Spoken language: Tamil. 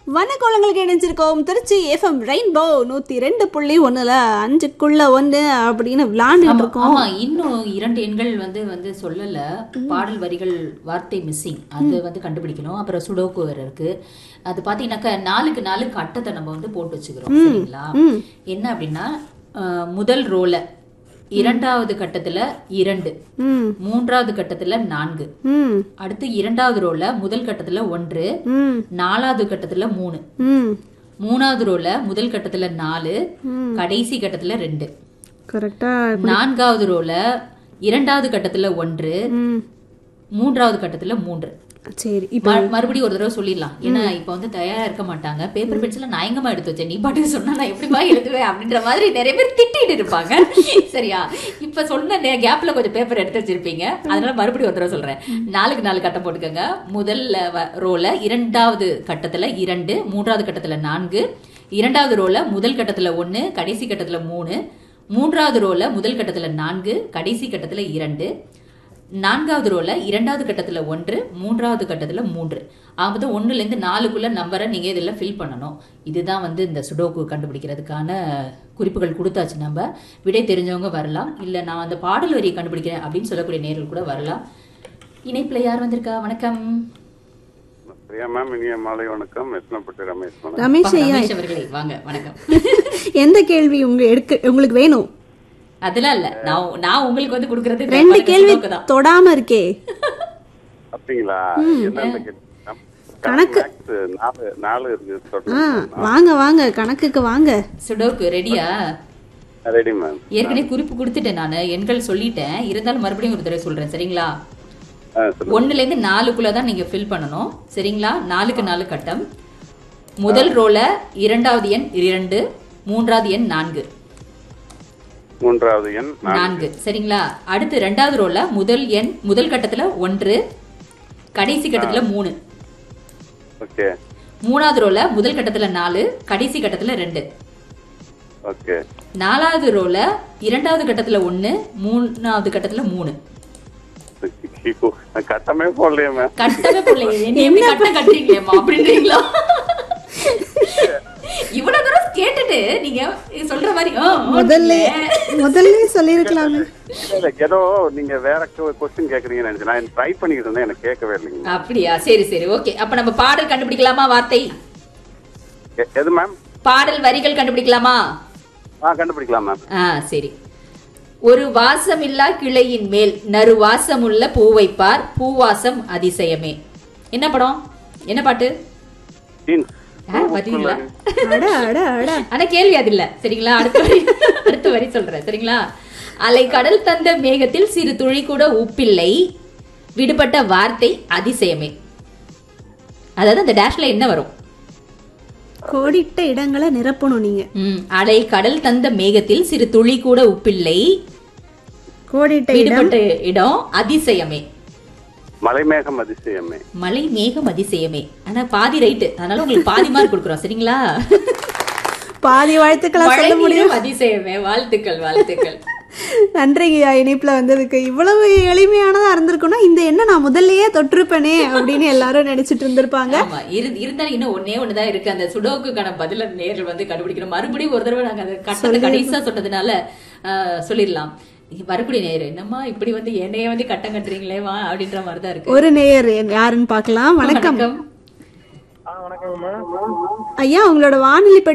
வனக்கோளங்களுக்கு இணைஞ்சிருக்கோம் திருச்சி எஃப்எம் ரெயின்போ நூத்தி ரெண்டு புள்ளி ஒண்ணுல அஞ்சுக்குள்ள ஒண்ணு அப்படின்னு விளையாண்டுட்டு இருக்கோம் ஆமா இன்னும் இரண்டு எண்கள் வந்து வந்து சொல்லல பாடல் வரிகள் வார்த்தை மிஸ்ஸிங் அது வந்து கண்டுபிடிக்கணும் அப்புறம் சுடோக்கு வேற இருக்கு அது பாத்தீங்கன்னாக்கா நாலுக்கு நாலு கட்டத்தை நம்ம வந்து போட்டு வச்சுக்கிறோம் சரிங்களா என்ன அப்படின்னா அஹ், முதல் ரோல இரண்டாவது கட்டத்துல இரண்டு ம் மூன்றாவது கட்டத்துல நான்கு ம் அடுத்து இரண்டாவது ரோல முதல் கட்டத்துல ஒன்று ம் நாலாவது கட்டத்துல மூணு ம் மூணாவது ரோல முதல் கட்டத்துல நாலு கடைசி கட்டத்துல ரெண்டு கரெக்டா நான்காவது ரோல இரண்டாவது கட்டத்துல ஒன்று ம் மூன்றாவது கட்டத்துல மூன்று சரி இப்ப ம- மறுபடியும் ஒரு தடவை சொல்லிடலாம் ஏன்னா இப்ப வந்து தயாரா இருக்க மாட்டாங்க பேப்பர் பென்சில நாயங்கமா எடுத்து வச்சேன் நீ பாட்டுக்கு சொன்னா நான் எப்படிப்பா எழுதுவேன் அப்படின்ற மாதிரி நிறைய பேர் திட்டிட்டு இருப்பாங்க சரியா இப்ப சொன்ன கேப்ல கொஞ்சம் பேப்பர் எடுத்து வச்சிருப்பீங்க அதனால மறுபடியும் ஒரு தடவை சொல்றேன் நாலுக்கு நாலு கட்டம் போட்டுக்கோங்க முதல்ல வ- ரோல இரண்டாவது கட்டத்துல இரண்டு மூன்றாவது கட்டத்துல நான்கு இரண்டாவது ரோல முதல் கட்டத்துல ஒன்னு கடைசி கட்டத்துல மூணு மூன்றாவது ரோல முதல் கட்டத்துல நான்கு கடைசி கட்டத்துல இரண்டு நான்காவது ரோல இரண்டாவது கட்டத்துல ஒன்று மூன்றாவது கட்டத்துல மூன்று ஆக ஒண்ணுல இருந்து நாலுக்குள்ள நம்பரை நீங்க இதெல்லாம் ஃபில் பண்ணணும் இதுதான் வந்து இந்த சுடோக்கு கண்டுபிடிக்கிறதுக்கான குறிப்புகள் கொடுத்தாச்சு நம்ம விடை தெரிஞ்சவங்க வரலாம் இல்ல நான் அந்த பாடல் வரியை கண்டுபிடிக்கிறேன் அப்படின்னு சொல்லக்கூடிய நேரில் கூட வரலாம் இணைப்புல யார் வந்திருக்கா வணக்கம் பிரியா மேம் இனிய மாலை வணக்கம் எத்தனைப்பட்டு ரமேஷ் மேடம் ரமேஷ் ஐயா ரமேஷ் அவர்களே வாங்க வணக்கம் எந்த கேள்வி உங்க எடுக்க உங்களுக்கு வேணும் அதெல்லாம் இல்ல நான் நான் உங்களுக்கு வந்து கொடுக்கறது இந்த ரெண்டு பாருங்க, கேள்வி சுடோக்கு தான் தொடாம இருக்கே அப்படிங்களா என்னென்ன கேள்வி மேம்? கணக்கு. மேக்ஸ் நாலு நாலு இருக்கு ஆ சொல்லுங்க வாங்க வாங்க கணக்குக்கு வாங்க சுடோக்கு ரெடியா ரெடி மேம் ஏற்கனவே குறிப்பு கொடுத்துட்டேன் நான் எண்கள் சொல்லிட்டேன் இருந்தாலும் மறுபடியும் ஒரு தடவை சொல்றேன் சரிங்களா ஆ சொல்லுங்க ஒண்ணுல இருந்து நாலுக்குள்ள தான் நீங்க ஃபில் பண்ணணும் சரிங்களா நாலுக்கு நாலு கட்டம் முதல் ரோல இரண்டாவது எண் இரண்டு மூன்றாவது எண் நான்கு மூன்றாவது எண் நான்கு. நான்கு சரிங்களா அடுத்து ரெண்டாவது ரோல முதல் எண் முதல் கட்டத்துல ஒன்று கடைசி கட்டத்துல மூணு ஓகே மூணாவது ரோல முதல் கட்டத்துல நாலு கடைசி கட்டத்துல ரெண்டு ஓகே நாலாவது ரோல இரண்டாவது கட்டத்துல ஒண்ணு மூணாவது கட்டத்துல மூணு ஐயோ, நான் கட்டமே போடலையே மேம் கட்டவே பிள்ளைங்க என்ன எப்படி கட்டம் கட்டுறீங்களேம்மா அப்படின்றீங்களா இவ்வளவு தூரம் கேட்டுட்டு நீங்க சொல்ற மாதிரி ஆ, ஆ, முதல்ல முதல்ல சொல்லிருக்கலாமே இல்ல, இல்ல, ஏதோ நீங்க வேற கொஸ்டின் கேக்குறீங்கன்னு நினைச்சேன் நான் ட்ரை பண்ணிக்கிட்டு இருந்தேன் எனக்கு கேட்கவே இல்லைங்க அப்படியா சரி சரி ஓகே அப்ப நம்ம பாடல் கண்டுபிடிக்கலாமா வார்த்தை எ- எது மேம் பாடல் வரிகள் கண்டுபிடிக்கலாமா ஆ கண்டுபிடிக்கலாம் மேம் ஆ சரி ஒரு வாசமில்லா கிளையின் மேல் நறு வாசமுள்ள பூ வைப்பார் பூவாசம் அதிசயமே என்ன படம் என்ன பாட்டு ஜீன்ஸ் ஆ, பாத்தீங்களா அட அட அட ஆனா கேள்வி அது இல்ல சரிங்களா அடுத்த வரி அடுத்த வரி சொல்றேன் சரிங்களா அலை கடல் தந்த மேகத்தில் சிறு துளி கூட உப்பில்லை விடுபட்ட வார்த்தை அதிசயமே அதாவது அந்த டேஷ்ல என்ன வரும் கோடிட்ட இடங்களை நிரப்பணும் நீங்க ம், அலை கடல் தந்த மேகத்தில் சிறு துளி கூட உப்பில்லை கோடிட்ட இடம் விடுபட்ட இடம் அதிசயமே மலைமேகம் அதிசயமே மலை மேகம் அதிசயமே ஆனா பாதி ரைட்டு அதனால உங்களுக்கு பாதி மார்க் கொடுக்குறோம் சரிங்களா பாதி வாழ்த்துக்களா மழை சொல்ல முடியும் நீரும் அதிசயமே வாழ்த்துக்கள் வாழ்த்துக்கள் நன்றிங்கய்யா இணைப்புல வந்ததுக்கு இவ்வளவு எளிமையானதா இருந்திருக்கும்னா இந்த என்ன நான் முதல்லயே தொட்டிருப்பேனே அப்படின்னு எல்லாரும் நினைச்சிட்டு இருந்திருப்பாங்க ஆமா இரு- இருந்தாலும் இன்னும் ஒன்னே ஒண்ணுதான் இருக்கு அந்த சுடோக்குக்கான பதில நேரில் வந்து கண்டுபிடிக்கணும் மறுபடியும் ஒரு தடவை நாங்க அந்த கட்டத்தை கடைசியா சொன்னதுனால ஆஹ், சொல்லிடலாம் வரக்கூடிய நேரம் என்னம்மா இப்படி வந்து என்னைய வந்து கட்டம் கட்டுறீங்களே வா அப்படின்ற மாதிரி தான் இருக்கு ஒரு நேயர் யாருன்னு பார்க்கலாம் வணக்கம் வணக்கம் ஐயா உங்களோட வானொலி